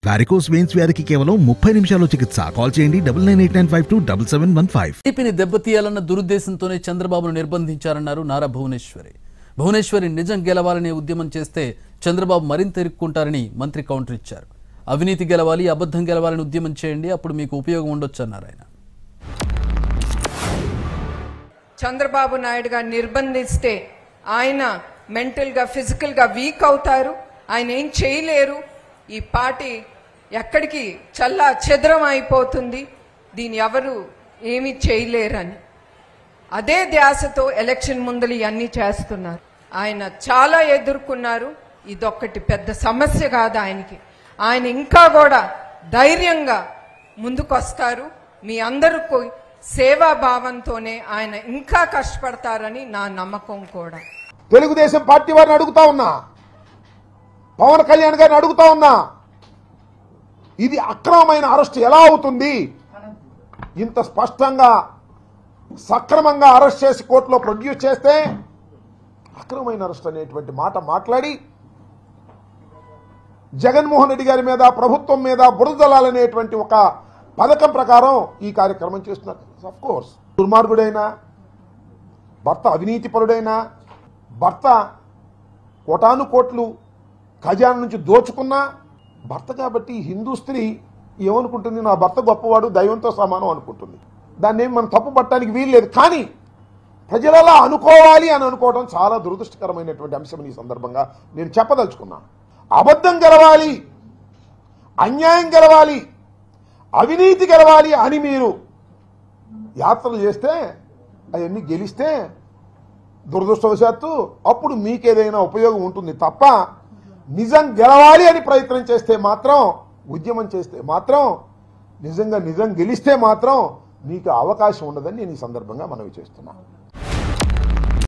varicose veins వ్యాధికి కేవలం ముప్పై నిమిషాల్లో చికిత్స కాల్ చేయండి double nine eight nine five two double seven one five టీడీపీని దెబ్బతీయాలన్న దురుద్దేశంతోనే చంద్రబాబును నిర్బంధించారన్నారు నారా భువనేశ్వరి భువనేశ్వరి నిజం గెలవాలనే ఉద్యమం చేస్తే చంద్రబాబు మరింత ఇరుక్కుంటారని మంత్రి కౌంటర్ ఇచ్చారు అవినీతి గెలవాలి అబద్ధం గెలవాలని ఉద్యమం చేయండి అప్పుడు మీకు ఉపయోగం ఉండొచ్చు అన్నారు ఆయన చంద్రబాబు నాయుడు గారు నిర్బంధిస్తే ఆయన మెంటల్గా ఫిజికల్గా వీక్ అవుతారు ఆయన ఏం చేయలేరు ఈ పార్టీ ఎక్కడికి చల్లా చెదరం అయిపోతుంది దీన్ని ఎవరు ఏమీ చేయలేరని అదే ధ్యాసతో ఎలక్షన్ ముందలు ఇవన్నీ చేస్తున్నారు ఆయన చాలా ఎదుర్కొన్నారు ఇదొక్కటి పెద్ద సమస్య కాదు ఆయనకి ఆయన ఇంకా కూడా ధైర్యంగా ముందుకొస్తారు మీ అందరికీ సేవా భావంతోనే ఆయన ఇంకా కష్టపడతారని నా నమ్మకం కూడా తెలుగుదేశం పార్టీ వారిని అడుగుతా ఉన్నా పవన్ కళ్యాణ్ గారిని అడుగుతా ఉన్నా ఇది అక్రమమైన అరెస్ట్ ఎలా అవుతుంది ఇంత స్పష్టంగా సక్రమంగా అరెస్ట్ చేసి కోర్టులో ప్రొడ్యూస్ చేస్తే అక్రమమైన అరెస్ట్ అనేటువంటి మాట మాట్లాడి జగన్మోహన్ రెడ్డి గారి మీద ప్రభుత్వం మీద బురదలాలనేటువంటి ఒక పథకం ప్రకారం ఈ కార్యక్రమం చేస్తున్నారు అఫ్ కోర్స్ దుర్మార్గుడైనా భర్త అవినీతిపరుడైనా భర్త కోటాను కోట్లు ఖజానా నుంచి దోచుకున్నా భర్త కాబట్టి హిందూ స్త్రీ ఏమనుకుంటుంది నా భర్త గొప్పవాడు దైవంతో సమానం అనుకుంటుంది దాన్ని ఏం మనం తప్పు పట్టడానికి వీల్లేదు కానీ ప్రజలలా అనుకోవాలి అని అనుకోవడం చాలా దురదృష్టకరమైనటువంటి అంశం ఈ సందర్భంగా నేను చెప్పదలుచుకున్నాను అబద్ధం గెలవాలి అన్యాయం గెలవాలి అవినీతి గెలవాలి అని మీరు యాత్రలు చేస్తే అవన్నీ గెలిస్తే దురదృష్టవశాత్తు అప్పుడు మీకేదైనా ఉపయోగం ఉంటుంది తప్ప నిజం గెలవాలి అని ప్రయత్నం చేస్తే మాత్రం ఉద్యమం చేస్తే మాత్రం నిజంగా నిజం గెలిస్తే మాత్రం మీకు అవకాశం ఉండదని నేను ఈ సందర్భంగా మనవి చేస్తున్నాను